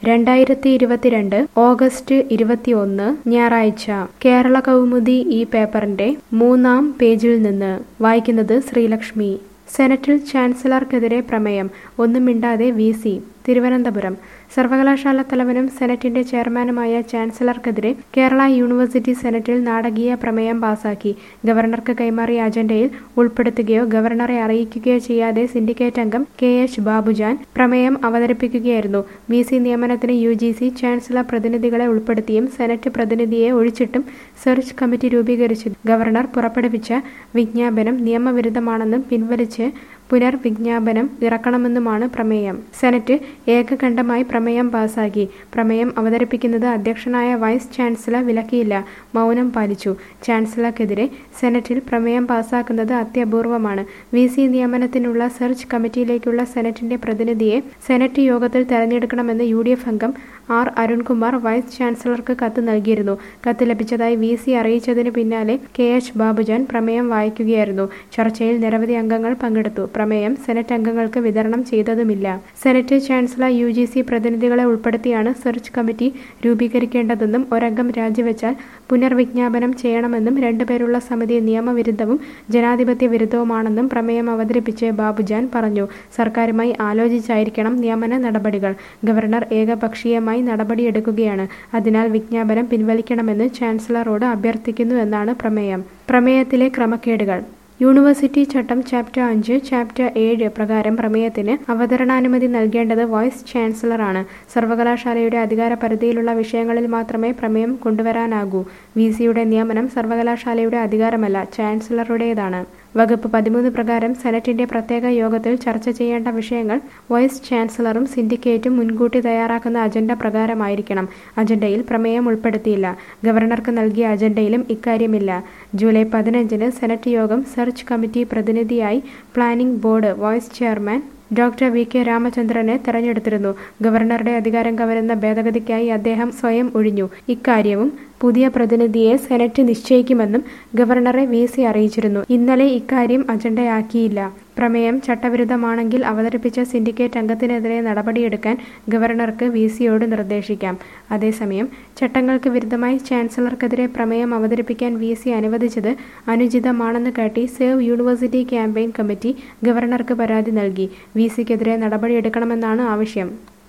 രണ്ടായിരത്തി ഇരുപത്തിരണ്ട് ഓഗസ്റ്റ് ഇരുപത്തിയൊന്ന് ഞായറാഴ്ച കേരള കൗമുദി ഈ പേപ്പറിന്റെ മൂന്നാം പേജിൽ നിന്ന് വായിക്കുന്നത് ശ്രീലക്ഷ്മി സെനറ്റിൽ ചാൻസലർക്കെതിരെ പ്രമേയം ഒന്നും മിണ്ടാതെ വി സി തിരുവനന്തപുരം സർവകലാശാല തലവനും സെനറ്റിന്റെ ചെയർമാനുമായ ചാൻസലർക്കെതിരെ കേരള യൂണിവേഴ്സിറ്റി സെനറ്റിൽ നാടകീയ പ്രമേയം പാസാക്കി ഗവർണർക്ക് കൈമാറിയ അജണ്ടയിൽ ഉൾപ്പെടുത്തുകയോ ഗവർണറെ അറിയിക്കുകയോ ചെയ്യാതെ സിൻഡിക്കേറ്റ് അംഗം കെ എച്ച് ബാബുജാൻ പ്രമേയം അവതരിപ്പിക്കുകയായിരുന്നു വി സി നിയമനത്തിന് യു ജി സി ചാൻസലർ പ്രതിനിധികളെ ഉൾപ്പെടുത്തിയും സെനറ്റ് പ്രതിനിധിയെ ഒഴിച്ചിട്ടും സെർച്ച് കമ്മിറ്റി രൂപീകരിച്ചു ഗവർണർ പുറപ്പെടുവിച്ച വിജ്ഞാപനം നിയമവിരുദ്ധമാണെന്നും പിൻവലിച്ച് പുനർവിജ്ഞാപനം ഇറക്കണമെന്നുമാണ് പ്രമേയം സെനറ്റ് ഏകകണ്ഠമായി പ്രമേയം പാസാക്കി പ്രമേയം അവതരിപ്പിക്കുന്നത് അധ്യക്ഷനായ വൈസ് ചാൻസലർ വിലക്കിയില്ല മൗനം പാലിച്ചു ചാൻസലർക്കെതിരെ സെനറ്റിൽ പ്രമേയം പാസാക്കുന്നത് അത്യപൂർവമാണ് വി സി നിയമനത്തിനുള്ള സെർച്ച് കമ്മിറ്റിയിലേക്കുള്ള സെനറ്റിന്റെ പ്രതിനിധിയെ സെനറ്റ് യോഗത്തിൽ തെരഞ്ഞെടുക്കണമെന്ന് യു ഡി എഫ് അംഗം ആർ അരുൺകുമാർ വൈസ് ചാൻസലർക്ക് കത്ത് നൽകിയിരുന്നു കത്ത് ലഭിച്ചതായി വി സി അറിയിച്ചതിന് പിന്നാലെ കെ എച്ച് ബാബുജാൻ പ്രമേയം വായിക്കുകയായിരുന്നു ചർച്ചയിൽ നിരവധി അംഗങ്ങൾ പങ്കെടുത്തു പ്രമേയം സെനറ്റ് അംഗങ്ങൾക്ക് വിതരണം ചെയ്തതുമില്ല senate chancellor U G C പ്രതിനിധികളെ ഉൾപ്പെടുത്തിയാണ് സെർച്ച് കമ്മിറ്റി രൂപീകരിക്കേണ്ടതെന്നും ഒരംഗം രാജിവെച്ചാൽ പുനർവിജ്ഞാപനം ചെയ്യണമെന്നും രണ്ടുപേരുള്ള സമിതി നിയമവിരുദ്ധവും ജനാധിപത്യ വിരുദ്ധവുമാണെന്നും പ്രമേയം അവതരിപ്പിച്ച് ബാബുജാൻ പറഞ്ഞു സർക്കാരുമായി ആലോചിച്ചായിരിക്കണം നിയമന നടപടികൾ ഗവർണർ ഏകപക്ഷീയമായി നടപടിയെടുക്കുകയാണ് അതിനാൽ വിജ്ഞാപനം പിൻവലിക്കണമെന്ന് ചാൻസലറോട് അഭ്യർത്ഥിക്കുന്നു എന്നാണ് പ്രമേയം പ്രമേയത്തിലെ ക്രമക്കേടുകൾ യൂണിവേഴ്സിറ്റി ചട്ടം ചാപ്റ്റർ അഞ്ച് ചാപ്റ്റർ ഏഴ് പ്രകാരം പ്രമേയത്തിന് അവതരണാനുമതി നൽകേണ്ടത് വൈസ് ചാൻസലറാണ് സർവകലാശാലയുടെ അധികാര പരിധിയിലുള്ള വിഷയങ്ങളിൽ മാത്രമേ പ്രമേയം കൊണ്ടുവരാനാകൂ വി സിയുടെ നിയമനം സർവകലാശാലയുടെ അധികാരമല്ല ചാൻസലറുടേതാണ് വകുപ്പ് പതിമൂന്ന് പ്രകാരം സെനറ്റിന്റെ പ്രത്യേക യോഗത്തിൽ ചർച്ച ചെയ്യേണ്ട വിഷയങ്ങൾ വൈസ് ചാൻസലറും സിൻഡിക്കേറ്റും മുൻകൂട്ടി തയ്യാറാക്കുന്ന അജണ്ട പ്രകാരമായിരിക്കണം അജണ്ടയിൽ പ്രമേയം ഉൾപ്പെടുത്തിയില്ല ഗവർണർക്ക് നൽകിയ അജണ്ടയിലും ഇക്കാര്യമില്ല ജൂലൈ പതിനഞ്ചിന് സെനറ്റ് യോഗം സെർച്ച് കമ്മിറ്റി പ്രതിനിധിയായി planning board vice chairman doctor V K രാമചന്ദ്രനെ തെരഞ്ഞെടുത്തിരുന്നു ഗവർണറുടെ അധികാരം കവരുന്ന ഭേദഗതിക്കായി അദ്ദേഹം സ്വയം ഒഴിഞ്ഞു ഇക്കാര്യവും പുതിയ പ്രതിനിധിയെ സെനറ്റ് നിശ്ചയിക്കുമെന്നും ഗവർണറെ വി സി അറിയിച്ചിരുന്നു ഇന്നലെ ഇക്കാര്യം അജണ്ടയാക്കിയില്ല പ്രമേയം ചട്ടവിരുദ്ധമാണെങ്കിൽ അവതരിപ്പിച്ച സിൻഡിക്കേറ്റ് അംഗത്തിനെതിരെ നടപടിയെടുക്കാൻ ഗവർണർക്ക് വി സിയോട് നിർദ്ദേശിക്കാം അതേസമയം ചട്ടങ്ങൾക്ക് വിരുദ്ധമായി ചാൻസലർക്കെതിരെ പ്രമേയം അവതരിപ്പിക്കാൻ വി സി അനുവദിച്ചത് അനുചിതമാണെന്ന് കാട്ടി സേവ് യൂണിവേഴ്സിറ്റി ക്യാമ്പയിൻ കമ്മിറ്റി ഗവർണർക്ക് പരാതി നൽകി വി സിക്കെതിരെ നടപടിയെടുക്കണമെന്നാണ് ആവശ്യം